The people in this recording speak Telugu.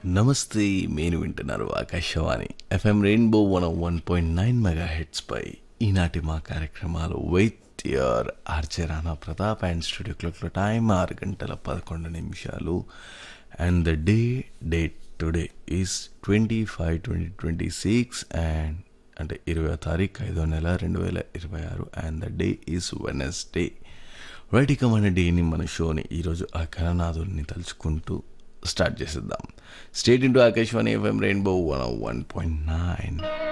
నమస్తే మీరు వింటున్నారు Akashvani FM rainbow one one point nine mega హెడ్స్పై ఈనాటి మా కార్యక్రమాలు with your R J Rana Pratap and studio క్లాక్లో టైం ఆరు గంటల పదకొండు నిమిషాలు and the day date today is twenty five twenty twenty six and అంటే ఇరవై తారీఖు ఐదో నెల రెండు వేల ఇరవై ఆరు and the day is Wednesday right ఇక మన డేని మన షోని ఈరోజు ఆ కరణాథుల్ని తలుచుకుంటూ స్టార్ట్ చేసేద్దాం state into Akashvani FM rainbow one one point nine